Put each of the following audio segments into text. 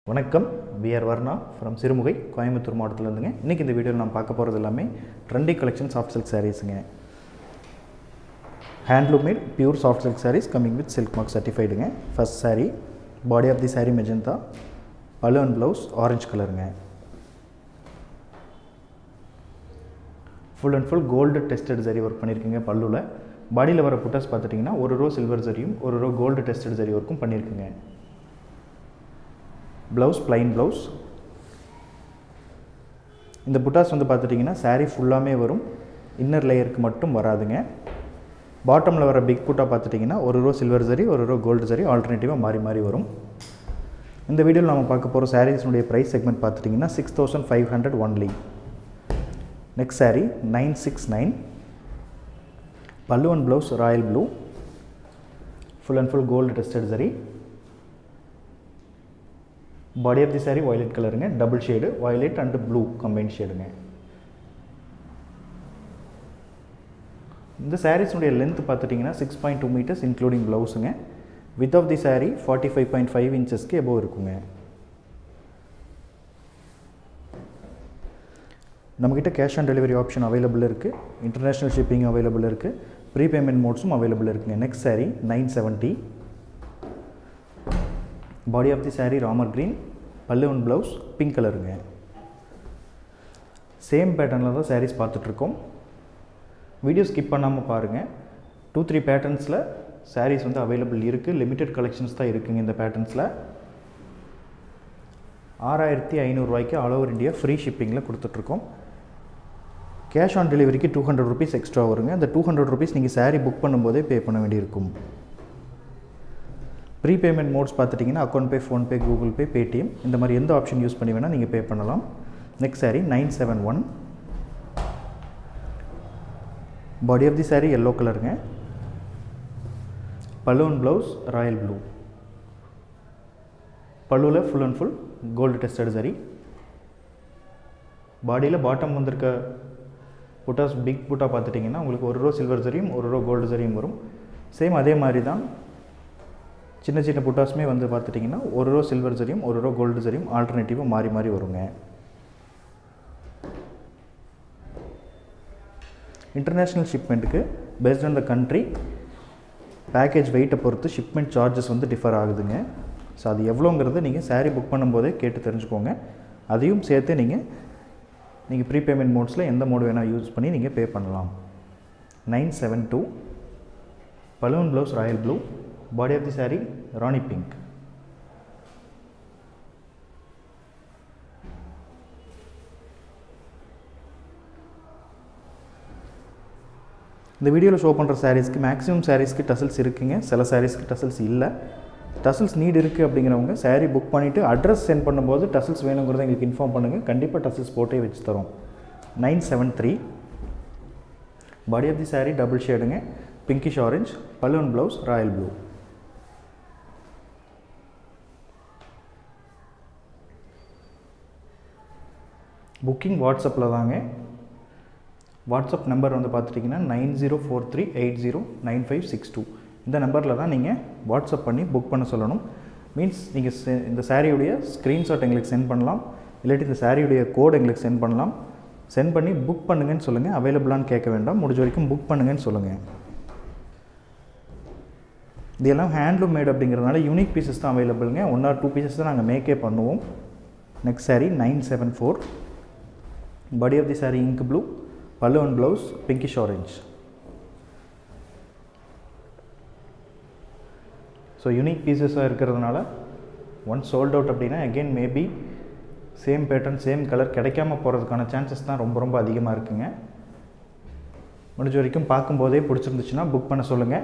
வணக்கம் we are Varna from Sirumugai Coimbatore மாவட்டத்திலேருந்துங்க இன்றைக்கி இந்த வீடியோவில் நான் பார்க்க போகிறது எல்லாமே ட்ரெண்டி கலெக்ஷன் சாஃப்ட் சில்க் சாரீஸுங்க handloom made pure soft silk sarees coming with silk mark சர்டிஃபைடுங்க first saree body of the saree magenta pallu and blouse orange கலருங்க full and full gold tested zari work பண்ணியிருக்குங்க பல்லுவில் பாடியில் வர புட்டாஸ் பார்த்துட்டிங்கன்னா ஒரு ரோ சில்வர் சரியும் ஒரு ரோ கோல்டு டெஸ்டட் சரி ஒர்க்கும் பண்ணியிருக்குங்க ப்ளவுஸ் ப்ளைன் ப்ளவுஸ் இந்த புட்டாஸ் வந்து பார்த்துட்டிங்கன்னா saree ஃபுல்லாமே வரும் இன்னர் லேயருக்கு மட்டும் வராதுங்க பாட்டமில் வர பிக் புட்டா பார்த்துட்டிங்கன்னா ஒரு ரோ சில்வர் சரி ஒரு ரோ கோல்டு சரி ஆல்டர்னேட்டிவாக மாறி மாறி வரும் இந்த வீடியோவில் நம்ம பார்க்க போகிற சாரீஸ்னுடைய ப்ரைஸ் செக்மெண்ட் பார்த்துட்டிங்கன்னா six thousand five hundred only next saree nine six nine pallu and blouse royal blue full and full gold tested zari body of the saree violet கலருங்க double shade violet and blue combine ஷேடுங்க இந்த சாரீஸ்னுடைய length பார்த்துட்டிங்கன்னா six point two metres including ப்ளவுஸுங்க with of the saree forty five point five இன்ச்சஸ்க்கு above இருக்குங்க நம்மக்கிட்ட cash on delivery option available இருக்குது இன்டர்நேஷ்னல் ஷிப்பிங் அவைலபிள் இருக்குது ப்ரீபேமெண்ட் மோட்ஸும் அவைலபிள் இருக்குங்க next saree nine seventy body of the saree Ramar green pallu and blouse pink கலருங்க same பேட்டர்னில் தான் sarees பார்த்துட்ருக்கோம் வீடியோ ஸ்கிப் பண்ணாமல் பாருங்கள் டூ த்ரீ பேட்டர்ன்ஸில் sarees வந்து அவைலபிள் இருக்குது லிமிட்டெட் கலெக்ஷன்ஸ் தான் இருக்குங்க இந்த பேட்டர்ன்ஸில் ஆறாயிரத்தி ஐநூறுரூவாய்க்கு ஆல் ஓவர் இந்தியா ஃப்ரீ ஷிப்பிங்கில் கொடுத்துட்ருக்கோம் கேஷ் ஆன் டெலிவரிக்கு டூ ஹண்ட்ரட் ருபீஸ் எக்ஸ்ட்ரா வருங்க அந்த டூ ஹண்ட்ரட் ருபீஸ் நீங்கள் saree புக் பண்ணும்போதே பே பண்ண வேண்டியிருக்கும் ப்ரீ பேமெண்ட் மோட்ஸ் பார்த்துட்டிங்கன்னா account pay PhonePe Google Pay Paytm இந்த மாதிரி எந்த ஆப்ஷன் யூஸ் பண்ணி வேணால் நீங்கள் பே பண்ணலாம் next saree nine seven one body of the saree yellow கலருங்க பலூன் ப்ளவுஸ் ராயல் ப்ளூ பல்லுவில் full and full gold tested zari பாடியில் பாட்டம் வந்திருக்க புட்டாஸ் பிக் புட்டா பார்த்துட்டிங்கன்னா உங்களுக்கு ஒரு ரோ சில்வர் சரியும் ஒரு ரோ கோல்டு சரியும் வரும் சேம் அதே மாதிரி தான் சின்ன சின்ன புட்டாஸுமே வந்து பார்த்துட்டிங்கன்னா ஒரு ரோ சில்வர் சரியும் ஒரு ரோ கோல்டு சரியும் ஆல்டர்னேட்டிவாக மாறி மாறி வருங்க இன்டர்நேஷ்னல் ஷிப்மெண்ட்டுக்கு based on the country package வெயிட்டை பொறுத்து ஷிப்மெண்ட் சார்ஜஸ் வந்து டிஃபர் ஆகுதுங்க ஸோ அது எவ்வளோங்கிறத நீங்கள் saree புக் பண்ணும்போதே கேட்டு தெரிஞ்சுக்கோங்க அதையும் சேர்த்து நீங்கள் நீங்கள் ப்ரீபேமெண்ட் மோட்ஸில் எந்த மோடு வேணால் யூஸ் பண்ணி நீங்கள் பே பண்ணலாம் நைன் செவன் டூ பலூன் blouse royal blue body of the saree rani pink இந்த வீடியோவில் ஷோ பண்ணுற சாரீஸ்க்கு மேக்ஸிமம் சாரீஸ்க்கு டசல்ஸ் இருக்குங்க சில சாரீஸ்க்கு டசல்ஸ் இல்லை டசல்ஸ் நீட் இருக்குது அப்படிங்கிறவங்க saree புக் பண்ணிவிட்டு அட்ரஸ் சென்ட் பண்ணும்போது டசல்ஸ் வேணுங்கிறத எங்களுக்கு இன்ஃபார்ம் பண்ணுங்கள் கண்டிப்பாக டசல்ஸ் போட்டே வச்சு தரோம் nine seven three body of the saree double ஷேடுங்க பிங்கிஷ் ஆரஞ்ச் பலூன் ப்ளவுஸ் ராயல் ப்ளூ புக்கிங் வாட்ஸ்அப்பில் தாங்க வாட்ஸ்அப் நம்பர் வந்து பார்த்துட்டிங்கன்னா nine zero four three eight zero nine five six two இந்த நம்பரில் தான் நீங்கள் வாட்ஸ்அப் பண்ணி புக் பண்ண சொல்லணும் மீன்ஸ் நீங்கள் செ- இந்த சாரியுடைய ஸ்க்ரீன்ஷாட் எங்களுக்கு சென்ட் பண்ணலாம் இல்லாட்டி இந்த சாரியுடைய கோட் எங்களுக்கு சென்ட் பண்ணலாம் சென்ட் பண்ணி புக் பண்ணுங்கன்னு சொல்லுங்கள் அவைலபிளான்னு கேட்க வேண்டாம் முடிஞ்ச வரைக்கும் புக் பண்ணுங்கன்னு சொல்லுங்கள் இது எல்லாம் ஹேண்ட்லூம் மேட் அப்படிங்கிறதுனால யூனிக் பீசஸ் தான் அவைலபிளுங்க ஒன் ஆர் டூ பீசஸ் தான் நாங்கள் மேக்கே பண்ணுவோம் next saree nine seven four body of the saree ink blue pallu and blouse pinkish orange so unique பீசஸாக இருக்கிறதுனால ஒன் சோல்ட் அவுட் அப்படின்னா again maybe same pattern same colour கிடைக்காம போகிறதுக்கான சான்சஸ் தான் ரொம்ப ரொம்ப அதிகமாக இருக்குங்க முடிஞ்ச வரைக்கும் பார்க்கும்போதே பிடிச்சிருந்துச்சுன்னா புக் பண்ண சொல்லுங்கள்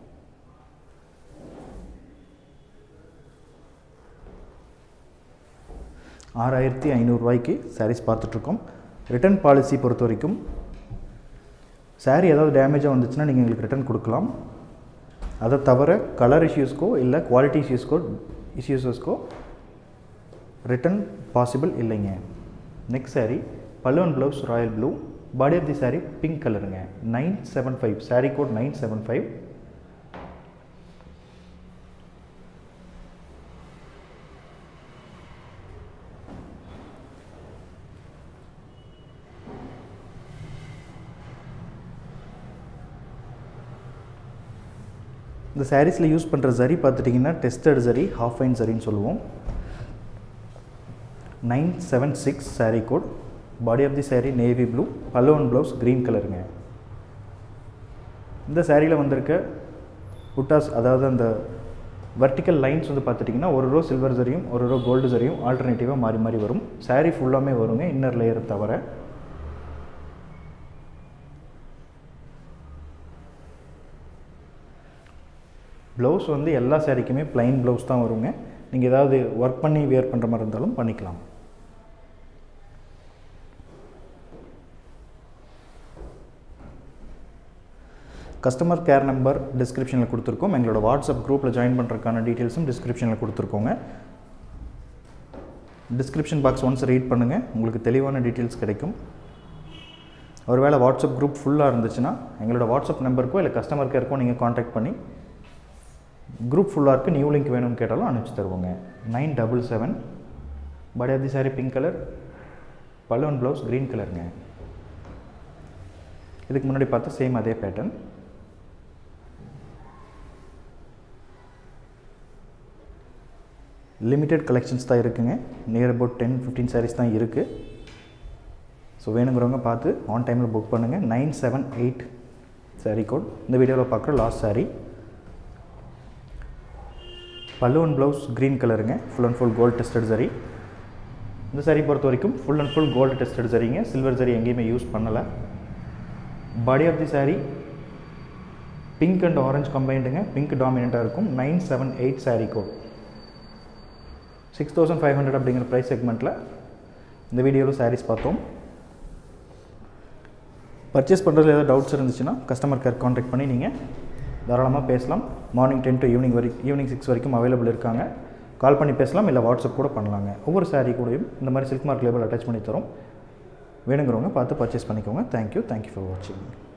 ஆறாயிரத்தி ஐநூறுரூவாய்க்கு சாரீஸ் பார்த்துட்ருக்கோம் ரிட்டர்ன் பாலிசி பொறுத்த வரைக்கும் saree ஏதாவது டேமேஜாக வந்துச்சுன்னா நீங்கள் எங்களுக்கு ரிட்டர்ன் கொடுக்கலாம் அதை தவிர கலர் இஷ்யூஸ்க்கோ இல்லை குவாலிட்டி இஷ்யூஸ்க்கோ இஷ்யூஸஸ்க்கோ ரிட்டர்ன் பாசிபிள் இல்லைங்க நெக்ஸ்ட் saree பலூன் blouse royal blue body of the saree pink கலருங்க nine seven five saree code nine seven five இந்த சாரீஸில் யூஸ் பண்ணுற ஜரி பார்த்துட்டிங்கன்னா டெஸ்டட் ஜரி ஹாஃப் ஃபைன் சரின்னு சொல்லுவோம் nine seven six saree code body of the saree navy blue பல்லோன் blouse green கலருங்க இந்த சாரியில் வந்திருக்க புட்டாஸ் அதாவது அந்த வெர்டிக்கல் லைன்ஸ் வந்து பார்த்துட்டிங்கன்னா ஒரு ரோ சில்வர் ஜரியும் ஒரு ரோ கோல்டு ஜரியும் ஆல்டர்னேட்டிவாக மாறி மாறி வரும் சாரீ ஃபுல்லாமே வருங்க இன்னர் லேயரை தவிர ப்ளவுஸ் வந்து எல்லா சாரீக்குமே ப்ளைன் ப்ளவுஸ் தான் வருங்க நீங்கள் ஏதாவது ஒர்க் பண்ணி வியர் பண்ணுற மாதிரி இருந்தாலும் பண்ணிக்கலாம் கஸ்டமர் கேர் நம்பர் டிஸ்கிரிப்ஷனில் கொடுத்துருக்கோம் எங்களோட வாட்ஸ்அப் குரூப்பில் ஜாயின் பண்ணுறதுக்கான டீட்டெயில்ஸும் டிஸ்கிரிப்ஷனில் கொடுத்துருக்கோங்க டிஸ்கிரிப்ஷன் பாக்ஸ் ஒன்ஸ் ரீட் பண்ணுங்கள் உங்களுக்கு தெளிவான டீட்டெயில்ஸ் கிடைக்கும் ஒருவேளை வாட்ஸ்அப் குரூப் ஃபுல்லாக இருந்துச்சுன்னா எங்களோட வாட்ஸ்அப் நம்பருக்கோ இல்லை கஸ்டமர் கேருக்கோ நீங்கள் காண்டாக்ட் பண்ணி குரூப் ஃபுல்லாக இருக்குது நியூ லிங்க் வேணும்னு கேட்டாலும் அனுப்பிச்சி தருவோங்க nine double seven body of the saree pink colour பலூன் ப்ளவுஸ் க்ரீன் கலருங்க இதுக்கு முன்னாடி பார்த்தா சேம் அதே பேட்டர்ன் லிமிட்டெட் கலெக்ஷன்ஸ் தான் இருக்குங்க near about ten fifteen sarees தான் இருக்குது ஸோ வேணுங்கிறவங்க பார்த்து ஆன் டைமில் புக் பண்ணுங்கள் nine seven eight saree code இந்த வீடியோவில் பார்க்குற லாஸ்ட் சாரீ பல்லுவன் ப்ளவுஸ் க்ரீன் கலருங்க full and full gold tested zari இந்த சாரீ பொறுத்த வரைக்கும் full and full gold tested சரிங்க சில்வர் சரி எங்கேயுமே யூஸ் பண்ணலை body of the saree pink and orange கம்பைண்டுங்க பிங்க் டாமினண்ட்டாக இருக்கும் nine seven eight saree code six thousand five hundred அப்படிங்கிற ப்ரைஸ் செக்மெண்ட்டில் இந்த வீடியோவில் சாரீஸ் பார்த்தோம் பர்ச்சேஸ் பண்ணுறதுல ஏதாவது டவுட்ஸ் இருந்துச்சுன்னா கஸ்டமர் கேர் காண்டாக்ட் பண்ணி நீங்கள் தாராளமாக பேசலாம் மார்னிங் டென் டு ஈவினிங் வரை ஈவினிங் சிக்ஸ் வரைக்கும் அவைலபிள் இருக்காங்க கால் பண்ணி பேசலாம் இல்லை வாட்ஸ்அப் கூட பண்ணலாங்க ஒவ்வொரு சாரீ கூடயும் இந்த மாதிரி சில்க் மார்க் லேபிள் அட்டாச் பண்ணி தரோம் வேணுங்கிறவங்க பார்த்து பர்ச்சேஸ் பண்ணிக்கோங்க தேங்க்யூ தேங்க்யூ ஃபார் வாட்சிங்